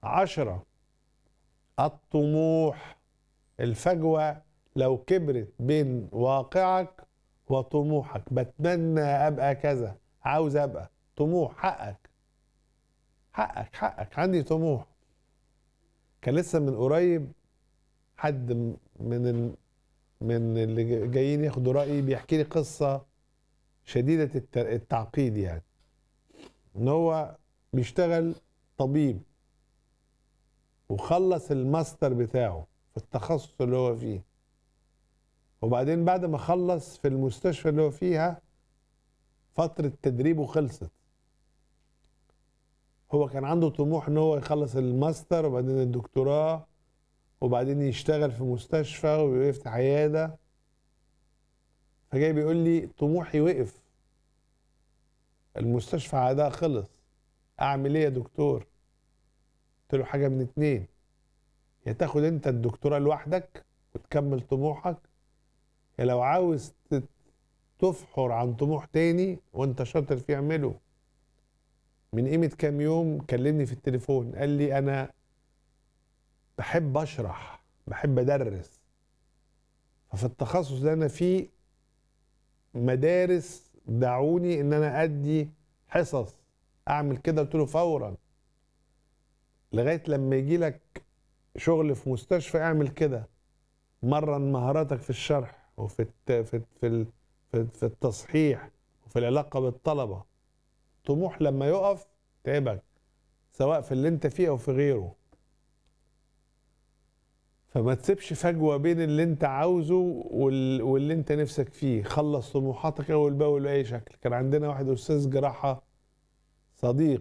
عشرة الطموح الفجوة لو كبرت بين واقعك وطموحك بتمنى أبقى كذا عاوز أبقى طموح حقك حقك حقك عندي طموح كان لسه من قريب حد م- من ال... من اللي ج- جايين ياخدوا رأيي بيحكي لي قصة شديدة الت- التعقيد يعني ان هو بيشتغل طبيب وخلص الماستر بتاعه في التخصص اللي هو فيه وبعدين بعد ما خلص في المستشفى اللي هو فيها فترة تدريبه خلصت هو كان عنده طموح ان هو يخلص الماستر وبعدين الدكتوراه وبعدين يشتغل في مستشفى ويفتح عيادة فجاي بيقول لي طموحي وقف المستشفى عادها خلص اعمل ايه يا دكتور قلت له حاجه من اتنين يا تاخد انت الدكتوراه لوحدك وتكمل طموحك يا لو عاوز ت- تفحر عن طموح تاني وانت شاطر فيه اعمله من قيمه كام يوم كلمني في التليفون قال لي انا بحب اشرح بحب ادرس ففي التخصص اللي انا فيه مدارس دعوني ان انا ادي حصص اعمل كده قلت له فورا لغايه لما يجي لك شغل في مستشفى اعمل كده مرن مهاراتك في الشرح وفي الت... في في ال- في في التصحيح وفي العلاقه بالطلبه طموح لما يقف تعبك سواء في اللي انت فيه او في غيره فما تسيبش فجوه بين اللي انت عاوزه وال... واللي انت نفسك فيه خلص طموحاتك اول باول باي شكل كان عندنا واحد استاذ جراحه صديق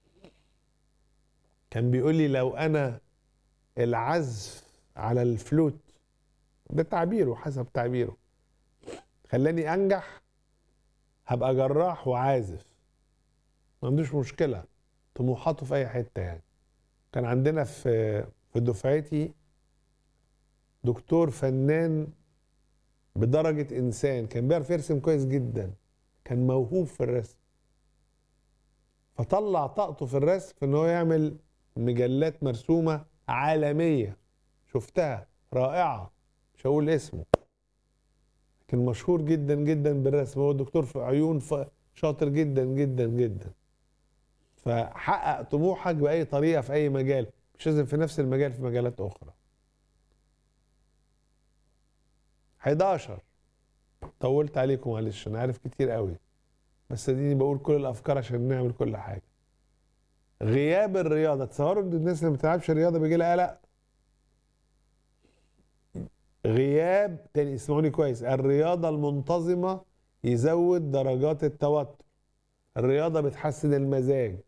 كان بيقول لي لو انا العزف على الفلوت ده تعبيره حسب تعبيره خلاني انجح هبقى جراح وعازف ما عندوش مشكله طموحاته في اي حته يعني كان عندنا في في دفعتي دكتور فنان بدرجة إنسان كان بيعرف يرسم كويس جدا كان موهوب في الرسم فطلع طاقته في الرسم في إن هو يعمل مجلات مرسومة عالمية شفتها رائعة مش هقول اسمه لكن مشهور جدا جدا بالرسم هو دكتور في عيون ف- شاطر جدا جدا جدا فحقق طموحك بأي طريقة في أي مجال مش لازم في نفس المجال في مجالات أخرى 11 طولت عليكم معلش انا عارف كتير قوي بس اديني بقول كل الافكار عشان نعمل كل حاجه غياب الرياضه تصوروا ان الناس اللي ما بتلعبش رياضه بيجي لها قلق غياب تاني اسمعوني كويس الرياضه المنتظمه يزود درجات التوتر الرياضه بتحسن المزاج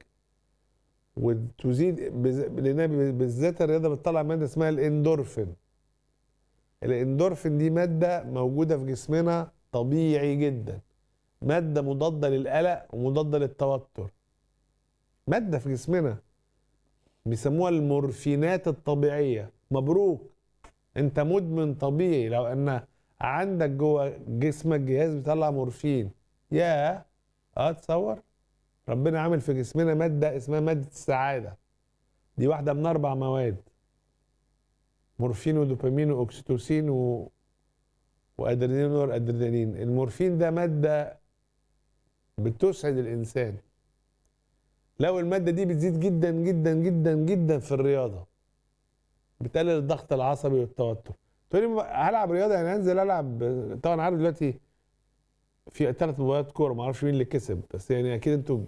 وتزيد بز- لأنها بالذات الرياضه بتطلع ماده اسمها الاندورفين الاندورفين دي ماده موجوده في جسمنا طبيعي جدا ماده مضاده للقلق ومضاده للتوتر ماده في جسمنا بيسموها المورفينات الطبيعيه مبروك انت مدمن طبيعي لو ان عندك جوه جسمك جهاز بيطلع مورفين يا اه تصور ربنا عامل في جسمنا ماده اسمها ماده السعاده دي واحده من اربع مواد مورفين ودوبامين واكسيتوسين و... وادرينالين والادرينالين المورفين ده ماده بتسعد الانسان لو الماده دي بتزيد جدا جدا جدا جدا في الرياضه بتقلل الضغط العصبي والتوتر تقول لي هلعب رياضه يعني انزل العب طبعا عارف دلوقتي في ثلاث مباريات كوره ما اعرفش مين اللي كسب بس يعني اكيد انتوا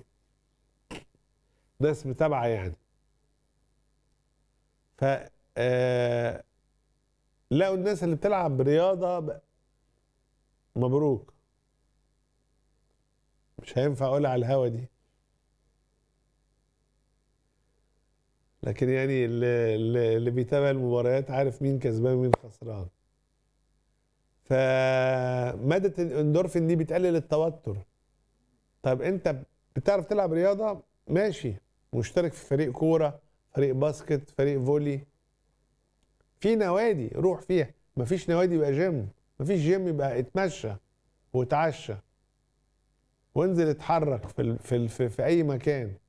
ناس متابعه يعني ف آه، لقوا الناس اللي بتلعب رياضه ب- مبروك مش هينفع اقولها على الهوا دي لكن يعني اللي, اللي اللي بيتابع المباريات عارف مين كسبان ومين خسران فمادة الاندورفين دي بتقلل التوتر طب انت بتعرف تلعب رياضة ماشي مشترك في فريق كورة فريق باسكت فريق فولي في نوادي روح فيها مفيش نوادي يبقى جيم مفيش جيم يبقى اتمشى واتعشى وانزل اتحرك في ال في ال في, في اي مكان